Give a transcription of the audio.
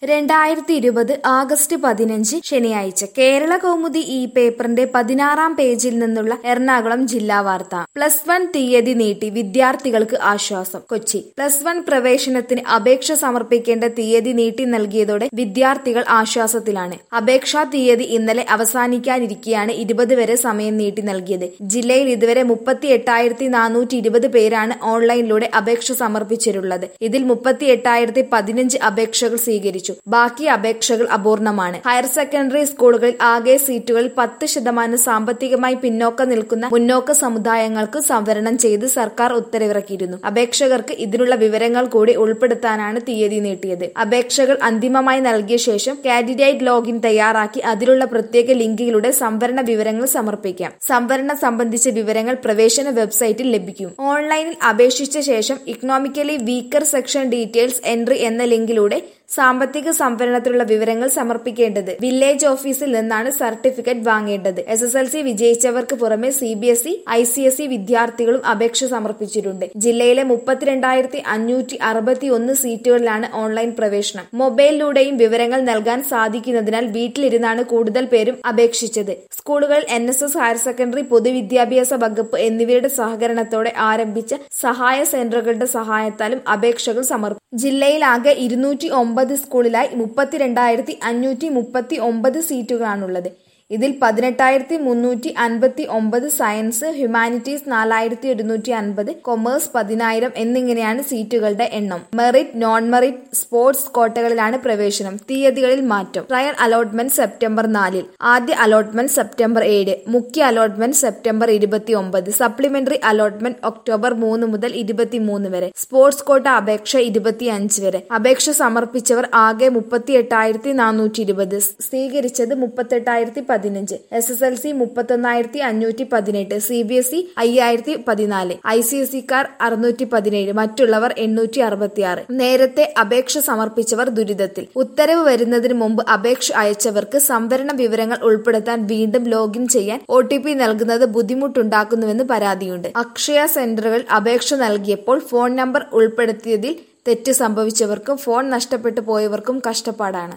രണ്ടായിരത്തി ഇരുപത് ആഗസ്റ്റ് പതിനഞ്ച് ശനിയാഴ്ച കേരള കൗമുദി ഈ പേപ്പറിന്റെ പതിനാറാം പേജിൽ നിന്നുള്ള എറണാകുളം ജില്ലാ വാർത്ത പ്ലസ് വൺ തീയതി നീട്ടി വിദ്യാർത്ഥികൾക്ക് ആശ്വാസം കൊച്ചി പ്ലസ് വൺ പ്രവേശനത്തിന് അപേക്ഷ സമർപ്പിക്കേണ്ട തീയതി നീട്ടി നൽകിയതോടെ വിദ്യാർത്ഥികൾ ആശ്വാസത്തിലാണ് അപേക്ഷാ തീയതി ഇന്നലെ അവസാനിക്കാനിരിക്കെയാണ് ഇരുപത് വരെ സമയം നീട്ടി നൽകിയത് ജില്ലയിൽ ഇതുവരെ മുപ്പത്തി എട്ടായിരത്തി നാനൂറ്റി ഇരുപത് പേരാണ് ഓൺലൈനിലൂടെ അപേക്ഷ സമർപ്പിച്ചിട്ടുള്ളത് ഇതിൽ മുപ്പത്തി എട്ടായിരത്തി പതിനഞ്ച് അപേക്ഷകൾ സ്വീകരിച്ചു ബാക്കി അപേക്ഷകൾ അപൂർണമാണ് ഹയർ സെക്കൻഡറി സ്കൂളുകളിൽ ആകെ സീറ്റുകളിൽ പത്ത് ശതമാനം സാമ്പത്തികമായി പിന്നോക്കം നിൽക്കുന്ന മുന്നോക്ക സമുദായങ്ങൾക്ക് സംവരണം ചെയ്ത് സർക്കാർ ഉത്തരവിറക്കിയിരുന്നു അപേക്ഷകർക്ക് ഇതിനുള്ള വിവരങ്ങൾ കൂടി ഉൾപ്പെടുത്താനാണ് തീയതി നീട്ടിയത് അപേക്ഷകൾ അന്തിമമായി നൽകിയ ശേഷം കാൻഡിഡേറ്റ് ലോഗിൻ തയ്യാറാക്കി അതിലുള്ള പ്രത്യേക ലിങ്കിലൂടെ സംവരണ വിവരങ്ങൾ സമർപ്പിക്കാം സംവരണം സംബന്ധിച്ച വിവരങ്ങൾ പ്രവേശന വെബ്സൈറ്റിൽ ലഭിക്കും ഓൺലൈനിൽ അപേക്ഷിച്ച ശേഷം economically weaker section details entry എന്ന ലിങ്കിലൂടെ സാമ്പത്തിക സംവരണത്തിലുള്ള വിവരങ്ങൾ സമർപ്പിക്കേണ്ടത് വില്ലേജ് ഓഫീസിൽ നിന്നാണ് സർട്ടിഫിക്കറ്റ് വാങ്ങേണ്ടത് എസ് എസ് എൽ സി വിജയിച്ചവർക്ക് പുറമെ C B S E I C S E വിദ്യാർത്ഥികളും അപേക്ഷ സമർപ്പിച്ചിട്ടുണ്ട് ജില്ലയിലെ മുപ്പത്തിരണ്ടായിരത്തി അഞ്ഞൂറ്റി അറുപത്തി ഒന്ന് സീറ്റുകളിലാണ് ഓൺലൈൻ പ്രവേശനം മൊബൈലിലൂടെയും വിവരങ്ങൾ നൽകാൻ സാധിക്കുന്നതിനാൽ വീട്ടിലിരുന്നാണ് കൂടുതൽ പേരും അപേക്ഷിച്ചത് സ്കൂളുകളിൽ N S S higher secondary പൊതുവിദ്യാഭ്യാസ വകുപ്പ് എന്നിവയുടെ സഹകരണത്തോടെ ആരംഭിച്ച സഹായ സെന്ററുകളുടെ സഹായത്താലും അപേക്ഷകൾ സമർപ്പിക്കും ജില്ലയിലാകെ ഇരുന്നൂറ്റി ഒമ്പത് സ്കൂളിലായി മുപ്പത്തിരണ്ടായിരത്തി അഞ്ഞൂറ്റി മുപ്പത്തി ഒമ്പത് സീറ്റുകളാണുള്ളത് ഇതിൽ പതിനെട്ടായിരത്തി മുന്നൂറ്റി അൻപത്തി ഒമ്പത് സയൻസ് ഹ്യൂമാനിറ്റീസ് നാലായിരത്തി ഒരുന്നൂറ്റി അൻപത് കൊമേഴ്സ് പതിനായിരം എന്നിങ്ങനെയാണ് സീറ്റുകളുടെ എണ്ണം മെറിറ്റ് നോൺ മെറിറ്റ് സ്പോർട്സ് കോട്ടകളിലാണ് പ്രവേശനം തീയതികളിൽ മാറ്റം ട്രയൽ അലോട്ട്മെന്റ് സെപ്റ്റംബർ നാലിൽ ആദ്യ അലോട്ട്മെന്റ് സെപ്റ്റംബർ ഏഴ് മുഖ്യ അലോട്ട്മെന്റ് സെപ്റ്റംബർ ഇരുപത്തി ഒമ്പത് സപ്ലിമെന്ററി അലോട്ട്മെന്റ് ഒക്ടോബർ മൂന്ന് മുതൽ ഇരുപത്തിമൂന്ന് വരെ സ്പോർട്സ് കോട്ട അപേക്ഷ ഇരുപത്തിയഞ്ച് വരെ അപേക്ഷ സമർപ്പിച്ചവർ ആകെ മുപ്പത്തി എട്ടായിരത്തി നാനൂറ്റി ഇരുപത് സ്വീകരിച്ചത് മുപ്പത്തെട്ടായിരത്തി പതിനഞ്ച് എസ് എസ് എൽ സി മുപ്പത്തൊന്നായിരത്തി അഞ്ഞൂറ്റി പതിനെട്ട് സി ബി എസ് ഇ അയ്യായിരത്തി പതിനാല് ഐ സി എസ് സിക്കാർ അറുന്നൂറ്റി പതിനേഴ് മറ്റുള്ളവർ എണ്ണൂറ്റി അറുപത്തിയാറ് നേരത്തെ അപേക്ഷ സമർപ്പിച്ചവർ ദുരിതത്തിൽ ഉത്തരവ് വരുന്നതിന് മുമ്പ് അപേക്ഷ അയച്ചവർക്ക് സംവരണ വിവരങ്ങൾ ഉൾപ്പെടുത്താൻ വീണ്ടും ലോഗിൻ ചെയ്യാൻ ഒ ടി പി നൽകുന്നത് ബുദ്ധിമുട്ടുണ്ടാക്കുന്നുവെന്ന് പരാതിയുണ്ട് അക്ഷയ സെന്ററുകൾ അപേക്ഷ നൽകിയപ്പോൾ ഫോൺ നമ്പർ ഉൾപ്പെടുത്തിയതിൽ തെറ്റ് സംഭവിച്ചവർക്കും ഫോൺ നഷ്ടപ്പെട്ടു പോയവർക്കും കഷ്ടപ്പാടാണ്